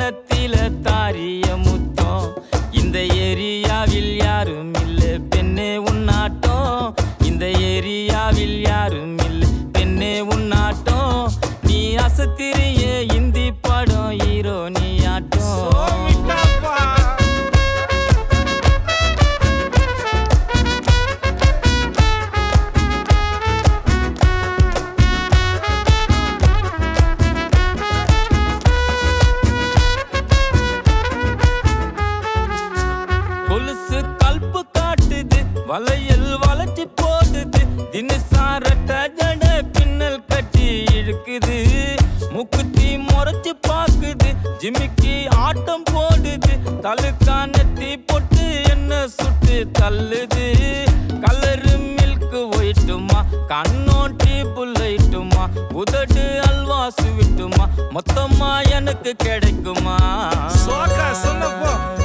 கன்னத்தில தாரிய முத்தம் இந்த ஏரியாவில் யாரும் இல்ல பெண்ணே உன்னாட்டம் இந்த ஏரியாவில் யாரும் இல்ல பெண்ணே உன்னாட்டம் நீ அசத்திரிய இந்தி படம் ஹீரோ நீ ஆட்டம் சோமிட்டாப்பா கொலுசு கல்பு காட்டுது வளையல் வளைச்சு போடுது தினசாரட்ட ஜட பின்னல் கட்டி இழுக்குது முக்குத்தி முறைச்சு பாக்குது ஜிமிக்கி ஆட்டம் போடுது தலுக்கானத்தி பொட்டு என்ன சுட்டு தள்ளுது கலரு மில்க் ஒயிட்டுமா கண்ணோட்டி புல்லைட்டுமா உதடு அல்வா சுவிட்டுமா மொத்தமா எனக்கு கிடைக்குமா சோக்கா சொன்னப்போ